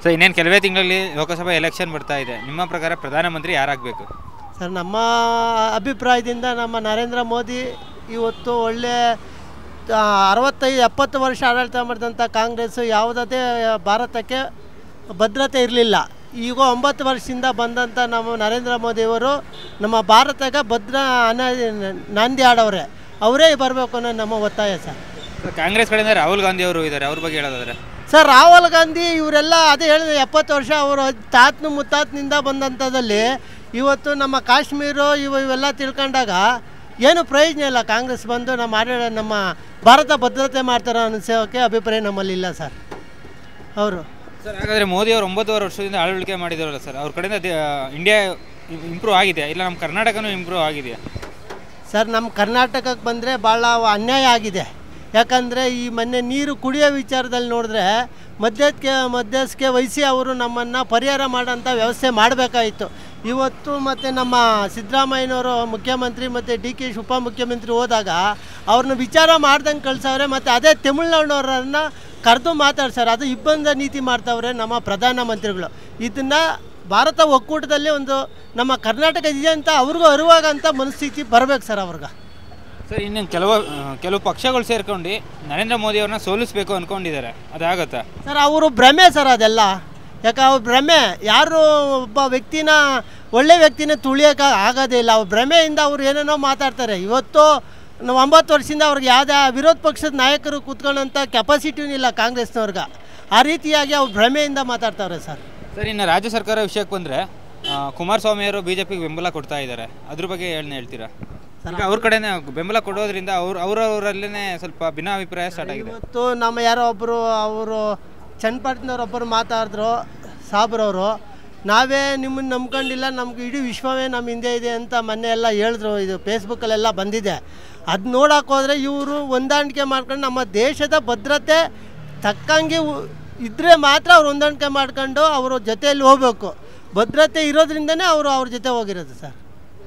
so ಇನ್ನೇನು ಕೆಲವೇ ತಿಂಗಳಲ್ಲಿ ಲೋಕಸಭಾ ಎಲೆಕ್ಷನ್ ಬರ್ತಾ ಇದೆ ನಿಮ್ಮ ಪ್ರಕಾರ ಪ್ರಧಾನಮಂತ್ರಿ ಯಾರಾಗಬೇಕು ಸರ್ ನಮ್ಮ ಅಭಿಪ್ರಾಯದಿಂದ ನಮ್ಮ ನರೇಂದ್ರ ಮೋದಿ ಇವತ್ತು ಒಳ್ಳೆ ಆ, ಅರವತ್ತೈದು ಎಪ್ಪತ್ತು ವರ್ಷ ಆಡಳಿತ ಮಾಡಿದಂಥ ಕಾಂಗ್ರೆಸ್ಸು ಯಾವುದೇ ಭಾರತಕ್ಕೆ ಭದ್ರತೆ ಇರಲಿಲ್ಲ ಈಗ ಒಂಬತ್ತು ವರ್ಷದಿಂದ ಬಂದಂಥ ನಮ್ಮ ನರೇಂದ್ರ ಮೋದಿಯವರು ನಮ್ಮ ಭಾರತಕ್ಕೆ ಭದ್ರ ಅನ ನಾಂದಿ ಆಡವ್ರೆ ಅವರೇ ಬರಬೇಕು ಅನ್ನೋ ನಮ್ಮ ಒತ್ತಾಯ ಸರ್ ಸೊ ಕಾಂಗ್ರೆಸ್ ಕಡೆಯಿಂದ ರಾಹುಲ್ ಗಾಂಧಿ ಅವರು ಇದ್ದಾರೆ ಅವ್ರ ಬಗ್ಗೆ ಹೇಳೋದಾದ್ರೆ ಸರ್ ರಾಹುಲ್ ಗಾಂಧಿ ಇವರೆಲ್ಲ ಅದೇ ಹೇಳಿದೆ ಎಪ್ಪತ್ತು ವರ್ಷ ಅವರು ತಾತನು ಮುತ್ತಾತನಿಂದ ಬಂದಂಥದ್ದಲ್ಲಿ ಇವತ್ತು ನಮ್ಮ ಕಾಶ್ಮೀರ ಇವು ಇವೆಲ್ಲ ತಿಳ್ಕೊಂಡಾಗ ಏನು ಪ್ರಯೋಜನ ಇಲ್ಲ ಕಾಂಗ್ರೆಸ್ ಬಂದು ನಮ್ಮ ಆಡಳಿತ ನಮ್ಮ ಭಾರತ ಭದ್ರತೆ ಮಾಡ್ತಾರೆ ಅನಿಸೋಕ್ಕೆ ಅಭಿಪ್ರಾಯ ನಮ್ಮಲ್ಲಿ ಇಲ್ಲ ಸರ್ ಅವರು ಸರ್ ಹಾಗಾದರೆ ಮೋದಿ ಅವರು ಒಂಬತ್ತುವರೆ ವರ್ಷದಿಂದ ಆಳ್ವಿಕೆ ಮಾಡಿದಾರಲ್ಲ ಸರ್ ಅವ್ರ ಕಡೆಯಿಂದ ದೇ- ಇಂಡಿಯಾ ಇಂಪ್ರೂವ್ ಆಗಿದೆ ಇಲ್ಲ ನಮ್ಮ ಕರ್ನಾಟಕನೂ ಇಂಪ್ರೂವ್ ಆಗಿದೆಯಾ ಸರ್ ನಮ್ಮ ಕರ್ನಾಟಕಕ್ಕೆ ಬಂದರೆ ಭಾಳ ಅನ್ಯಾಯ ಆಗಿದೆ ಯಾಕಂದರೆ ಈ ಮೊನ್ನೆ ನೀರು ಕುಡಿಯೋ ವಿಚಾರದಲ್ಲಿ ನೋಡಿದ್ರೆ ಮಧ್ಯಕ್ಕೆ ಮಧ್ಯಸ್ಥಕ್ಕೆ ವಹಿಸಿ ಅವರು ನಮ್ಮನ್ನು ಪರಿಹಾರ ಮಾಡೋಂಥ ವ್ಯವಸ್ಥೆ ಮಾಡಬೇಕಾಯಿತು ಇವತ್ತು ಮತ್ತು ನಮ್ಮ ಸಿದ್ದರಾಮಯ್ಯನವರು ಮುಖ್ಯಮಂತ್ರಿ ಮತ್ತು ಡಿ ಕೆ ಶಿ ಉಪಮುಖ್ಯಮಂತ್ರಿ ಹೋದಾಗ ಅವ್ರನ್ನ ವಿಚಾರ ಮಾಡ್ದಂಗೆ ಕಳ್ಸವ್ರೆ ಮತ್ತು ಅದೇ ತಮಿಳ್ನಾಡಿನವರನ್ನು ಕರೆದು ಮಾತಾಡ್ಸವ್ರೆ ಅದು ಇಬ್ಬಂದ ನೀತಿ ಮಾಡ್ತಾವ್ರೆ ನಮ್ಮ ಪ್ರಧಾನಮಂತ್ರಿಗಳು ಇದನ್ನು ಭಾರತ ಒಕ್ಕೂಟದಲ್ಲಿ ಒಂದು ನಮ್ಮ ಕರ್ನಾಟಕ ಇದೆ ಅಂತ ಅವ್ರಿಗೂ ಅರಿವಾಗಂಥ ಮನಸ್ಥಿತಿ ಬರ್ಬೇಕು ಸರ್ ಅವ್ರಿಗೆ ಸರ್ ಇನ್ನು ಕೆಲವು ಆ, ಕೆಲವು ಪಕ್ಷಗಳು ಸೇರ್ಕೊಂಡು ನರೇಂದ್ರ ಮೋದಿ ಅವ್ರನ್ನ ಸೋಲಿಸಬೇಕು ಅಂದ್ಕೊಂಡಿದ್ದಾರೆ ಅದಾಗತ್ತಾ ಸರ್ ಅವರು ಭ್ರಮೆ ಸರ್ ಅದೆಲ್ಲ ಯಾಕೆ ಅವ್ರ ಭ್ರಮೆ ಯಾರು ಒಬ್ಬ ವ್ಯಕ್ತಿನ ಒಳ್ಳೆ ವ್ಯಕ್ತಿನ ತುಳಿಯೋಕೆ ಆಗೋದೇ ಇಲ್ಲ ಅವ್ರ ಭ್ರಮೆಯಿಂದ ಅವ್ರು ಏನೇನೋ ಮಾತಾಡ್ತಾರೆ ಇವತ್ತು ನಾವು ಒಂಬತ್ತು ವರ್ಷದಿಂದ ಅವ್ರಿಗೆ ಯಾವುದೇ ವಿರೋಧ ಪಕ್ಷದ ನಾಯಕರು ಕೂತ್ಕೊಳ್ಳೋಂಥ ಕೆಪಾಸಿಟಿನೂ ಇಲ್ಲ ಕಾಂಗ್ರೆಸ್ನವ್ರಿಗೆ ಆ ರೀತಿಯಾಗಿ ಅವ್ರು ಭ್ರಮೆಯಿಂದ ಮಾತಾಡ್ತಾವ್ರೆ ಸರ್ ಸರ್ ಇನ್ನು ರಾಜ್ಯ ಸರ್ಕಾರ ವಿಷಯಕ್ಕೆ ಬಂದರೆ ಕುಮಾರಸ್ವಾಮಿ ಅವರು ಬಿ ಜೆ ಪಿಗೆ ಬೆಂಬಲ ಕೊಡ್ತಾ ಇದ್ದಾರೆ ಅದ್ರ ಬಗ್ಗೆ ಏನು ಹೇಳ್ತೀರಾ ಈಗ ಅವ್ರ ಕಡೆನೇ ಬೆಂಬಲ ಕೊಡೋದ್ರಿಂದ ಅವ್ರು ಅವರವರಲ್ಲೇ ಸ್ವಲ್ಪ ಭಿನ್ನಾಭಿಪ್ರಾಯ ಸ್ಟಾರ್ಟ್ ಆಗಿದೆ ಇವತ್ತು ನಮ್ಮ ಯಾರೋ ಒಬ್ಬರು ಅವರು ಚನ್ನಪಟ್ಟಣದವ್ರೊಬ್ಬರು ಮಾತಾಡಿದ್ರು ಸಾಬ್ರವರು ನಾವೇ ನಿಮ್ಮನ್ನು ನಂಬ್ಕೊಂಡಿಲ್ಲ ನಮ್ಗೆ ಇಡೀ ವಿಶ್ವವೇ ನಮ್ಮ ಹಿಂದೆ ಇದೆ ಅಂತ ಮೊನ್ನೆ ಎಲ್ಲ ಹೇಳಿದ್ರು ಇದು ಫೇಸ್ಬುಕ್ಕಲ್ಲೆಲ್ಲ ಬಂದಿದೆ ಅದು ನೋಡೋಕೆ ಹೋದರೆ ಇವರು ಹೊಂದಾಣಿಕೆ ಮಾಡ್ಕೊಂಡು ನಮ್ಮ ದೇಶದ ಭದ್ರತೆ ತಕ್ಕಂಗೆ ಉ- ಇದ್ರೆ ಮಾತ್ರ ಅವ್ರು ಹೊಂದಾಣಿಕೆ ಮಾಡ್ಕೊಂಡು ಅವ್ರ ಜೊತೆಯಲ್ಲಿ ಹೋಗ್ಬೇಕು ಭದ್ರತೆ ಇರೋದ್ರಿಂದನೇ ಅವರು ಅವ್ರ ಜೊತೆ ಹೋಗಿರೋದು ಸರ್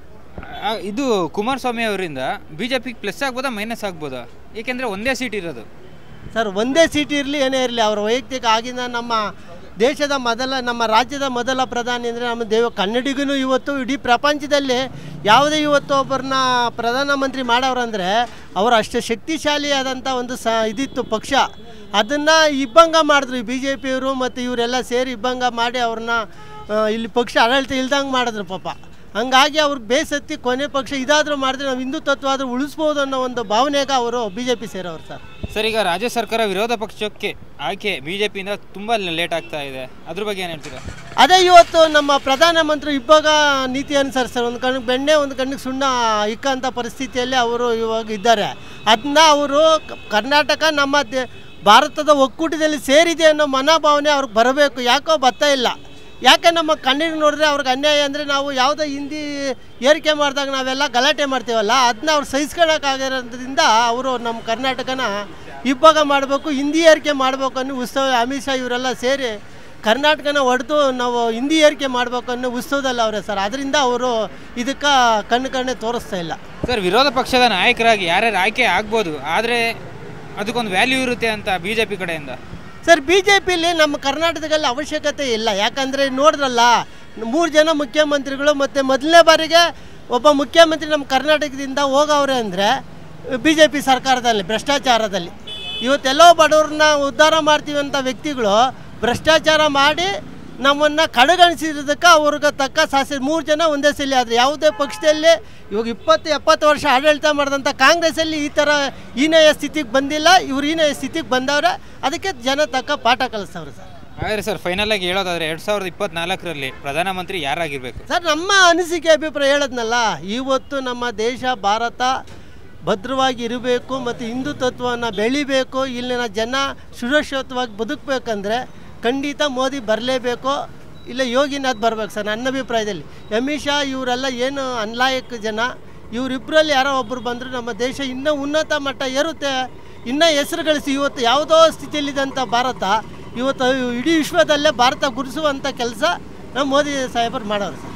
ಆ, ಇದು ಕುಮಾರಸ್ವಾಮಿ ಅವರಿಂದ ಬಿ ಜೆ ಪಿಗೆ ಪ್ಲಸ್ ಆಗ್ಬೋದಾ ಮೈನಸ್ ಆಗ್ಬೋದಾ ಏಕೆಂದರೆ ಒಂದೇ ಸೀಟ್ ಇರೋದು ಸರ್ ಒಂದೇ ಸೀಟ್ ಇರಲಿ ಏನೇ ಇರಲಿ ಅವರ ವೈಯಕ್ತಿಕ ಆಗಿನ ನಮ್ಮ ದೇಶದ ಮೊದಲ ನಮ್ಮ ರಾಜ್ಯದ ಮೊದಲ ಪ್ರಧಾನಿ ಅಂದರೆ ನಮ್ಮ ದೇವ ಕನ್ನಡಿಗನು ಇವತ್ತು ಇಡೀ ಪ್ರಪಂಚದಲ್ಲಿ ಯಾವುದೇ ಇವತ್ತು ಒಬ್ಬರನ್ನ ಪ್ರಧಾನಮಂತ್ರಿ ಮಾಡವ್ರಂದರೆ ಅವರು ಅಷ್ಟು ಶಕ್ತಿಶಾಲಿಯಾದಂಥ ಒಂದು ಸ ಇದಿತ್ತು ಪಕ್ಷ ಅದನ್ನು ಇಬ್ಬಂಗ ಮಾಡಿದ್ರು ಬಿ ಜೆ ಪಿಯವರು ಮತ್ತು ಇವರೆಲ್ಲ ಸೇರಿ ಇಬ್ಬಂಗ ಮಾಡಿ ಅವ್ರನ್ನ ಆ, ಇಲ್ಲಿ ಪಕ್ಷ ಆಡಳಿತ ಇಲ್ದಂಗೆ ಮಾಡಿದ್ರು ಪಾಪ ಹಂಗಾಗಿ ಅವ್ರಿಗೆ ಬೇಸತ್ತಿ ಕೊನೆ ಪಕ್ಷ ಇದಾದರೂ ಮಾಡಿದ್ರೆ ನಾವು ಹಿಂದುತ್ವ ಆದರೂ ಉಳಿಸ್ಬೋದು ಅನ್ನೋ ಒಂದು ಭಾವನೆಗೆ ಅವರು ಬಿ ಜೆ ಪಿ ಸೇರೋರು ಸರ್ ಸರ್ ಈಗ ರಾಜ್ಯ ಸರ್ಕಾರ ವಿರೋಧ ಪಕ್ಷಕ್ಕೆ ಆಯ್ಕೆ ಬಿ ಜೆ ಪಿಯಿಂದ ತುಂಬ ಲೇಟ್ ಆಗ್ತಾ ಇದೆ ಅದ್ರ ಬಗ್ಗೆ ಏನು ಹೇಳ್ತೀರಾ ಅದೇ ಇವತ್ತು ನಮ್ಮ ಪ್ರಧಾನಮಂತ್ರಿ ಇಬ್ಬಾಗ ನೀತಿ ಅನುಸರಿಸ್ತಾರೆ ಒಂದು ಕಣ್ಣಿಗೆ ಬೆಣ್ಣೆ ಒಂದು ಕಣ್ಣಿಗೆ ಸುಣ್ಣ ಇಕ್ಕಂಥ ಪರಿಸ್ಥಿತಿಯಲ್ಲಿ ಅವರು ಇವಾಗ ಇದ್ದಾರೆ ಅದನ್ನ ಅವರು ಕ- ಕರ್ನಾಟಕ ನಮ್ಮ ದೇ ಭಾರತದ ಒಕ್ಕೂಟದಲ್ಲಿ ಸೇರಿದೆ ಅನ್ನೋ ಮನೋಭಾವನೆ ಅವ್ರಿಗೆ ಬರಬೇಕು ಯಾಕೋ ಬರ್ತಾ ಇಲ್ಲ ಯಾಕೆ ನಮ್ಮ ಕಣ್ಣಿಗೆ ನೋಡಿದ್ರೆ ಅವ್ರಿಗೆ ಅನ್ಯಾಯ ಅಂದರೆ ನಾವು ಯಾವುದೋ ಹಿಂದಿ ಏರಿಕೆ ಮಾಡಿದಾಗ ನಾವೆಲ್ಲ ಗಲಾಟೆ ಮಾಡ್ತೀವಲ್ಲ ಅದನ್ನ ಅವ್ರು ಸಹಿಸ್ಕೊಳಕ್ಕಾಗಿರೋದ್ರಿಂದ ಅವರು ನಮ್ಮ ಕರ್ನಾಟಕನ ಇಬ್ಬಾಗ ಮಾಡಬೇಕು ಹಿಂದಿ ಏರಿಕೆ ಮಾಡಬೇಕು ಅನ್ನೋ ಉತ್ಸವ ಅಮಿತ್ ಶಾ ಇವರೆಲ್ಲ ಸೇರಿ ಕರ್ನಾಟಕನ ಹೊಡೆದು ನಾವು ಹಿಂದಿ ಏರಿಕೆ ಮಾಡಬೇಕು ಅನ್ನೋ ಉತ್ಸವದಲ್ಲಿ ಅವರೇ ಸರ್ ಅದರಿಂದ ಅವರು ಇದಕ್ಕೆ ಕಣ್ಣು ಕಣ್ಣೆ ತೋರಿಸ್ತಾ ಇಲ್ಲ ಸರ್ ವಿರೋಧ ಪಕ್ಷದ ನಾಯಕರಾಗಿ ಯಾರ್ಯಾರು ಆಯ್ಕೆ ಆಗ್ಬೋದು ಆದರೆ ಅದಕ್ಕೊಂದು ವ್ಯಾಲ್ಯೂ ಇರುತ್ತೆ ಅಂತ ಬಿ ಜೆ ಪಿ ಕಡೆಯಿಂದ ಸರ್ ಬಿ ಜೆ ಪಿಲಿ ನಮ್ಮ ಕರ್ನಾಟಕದಲ್ಲಿ ಅವಶ್ಯಕತೆ ಇಲ್ಲ ಯಾಕಂದರೆ ನೋಡಿದ್ರಲ್ಲ ಮೂರು ಜನ ಮುಖ್ಯಮಂತ್ರಿಗಳು ಮತ್ತು ಮೊದಲನೇ ಬಾರಿಗೆ ಒಬ್ಬ ಮುಖ್ಯಮಂತ್ರಿ ನಮ್ಮ ಕರ್ನಾಟಕದಿಂದ ಹೋಗವ್ರೆ ಅಂದರೆ ಬಿ ಜೆ ಪಿ ಸರ್ಕಾರದಲ್ಲಿ ಭ್ರಷ್ಟಾಚಾರದಲ್ಲಿ ಇವತ್ತೆಲ್ಲೋ ಬಡವ್ರನ್ನ ಉದ್ಧಾರ ಮಾಡ್ತೀವಿ ಅಂತ ವ್ಯಕ್ತಿಗಳು ಭ್ರಷ್ಟಾಚಾರ ಮಾಡಿ ನಮ್ಮನ್ನು ಕಡೆಗಣಿಸಿರೋದಕ್ಕೆ ಅವ್ರಿಗೆ ತಕ್ಕ ಶಾಸಕ ಮೂರು ಜನ ಒಂದೇ ಸಲ ಆದರೆ ಯಾವುದೇ ಪಕ್ಷದಲ್ಲಿ ಇವಾಗ ಇಪ್ಪತ್ತು ಎಪ್ಪತ್ತು ವರ್ಷ ಆಡಳಿತ ಮಾಡಿದಂಥ ಕಾಂಗ್ರೆಸ್ಸಲ್ಲಿ ಈ ಥರ ಹೀನಾಯ ಸ್ಥಿತಿಗೆ ಬಂದಿಲ್ಲ ಇವ್ರು ಹೀನಾಯ ಸ್ಥಿತಿಗೆ ಬಂದವ್ರೆ ಅದಕ್ಕೆ ಜನ ತಕ್ಕ ಪಾಠ ಕಲಿಸ್ತವ್ರೆ ಸರ್ ಹಾಗಾದರೆ ಸರ್ ಫೈನಲ್ ಆಗಿ ಹೇಳೋದಾದರೆ ಎರಡು ಸಾವಿರದ ಇಪ್ಪತ್ನಾಲ್ಕರಲ್ಲಿ ಪ್ರಧಾನಮಂತ್ರಿ ಯಾರಾಗಿರಬೇಕು ಸರ್ ನಮ್ಮ ಅನಿಸಿಕೆ ಅಭಿಪ್ರಾಯ ಹೇಳದ್ನಲ್ಲ ಇವತ್ತು ನಮ್ಮ ದೇಶ ಭಾರತ ಭದ್ರವಾಗಿ ಇರಬೇಕು ಮತ್ತು ಹಿಂದೂ ತತ್ವವನ್ನು ಬೆಳಿಬೇಕು ಇಲ್ಲಿನ ಜನ ಸುರಕ್ಷಿತವಾಗಿ ಬದುಕಬೇಕಂದ್ರೆ ಖಂಡಿತ ಮೋದಿ ಬರಲೇಬೇಕು ಇಲ್ಲ ಯೋಗಿನಾಥ್ ಬರ್ಬೇಕು ಸರ್ ನನ್ನ ಅಭಿಪ್ರಾಯದಲ್ಲಿ ಅಮಿತ್ ಶಾ ಇವರೆಲ್ಲ ಏನು ಅನ್ಲಾಯಕ್ ಜನ ಇವರಿಬ್ಬರಲ್ಲಿ ಯಾರೋ ಒಬ್ಬರು ಬಂದರೆ ನಮ್ಮ ದೇಶ ಇನ್ನೂ ಉನ್ನತ ಮಟ್ಟ ಏರುತ್ತೆ ಇನ್ನೂ ಹೆಸರು ಗಳಿಸಿ ಇವತ್ತು ಯಾವುದೋ ಸ್ಥಿತಿಯಲ್ಲಿದ್ದಂಥ ಭಾರತ ಇವತ್ತು ಇಡೀ ವಿಶ್ವದಲ್ಲೇ ಭಾರತ ಗುರುಸುವಂಥ ಕೆಲಸ ನಮ್ಮ ಮೋದಿ ಸಾಹೇಬರು ಮಾಡೋರು ಸರ್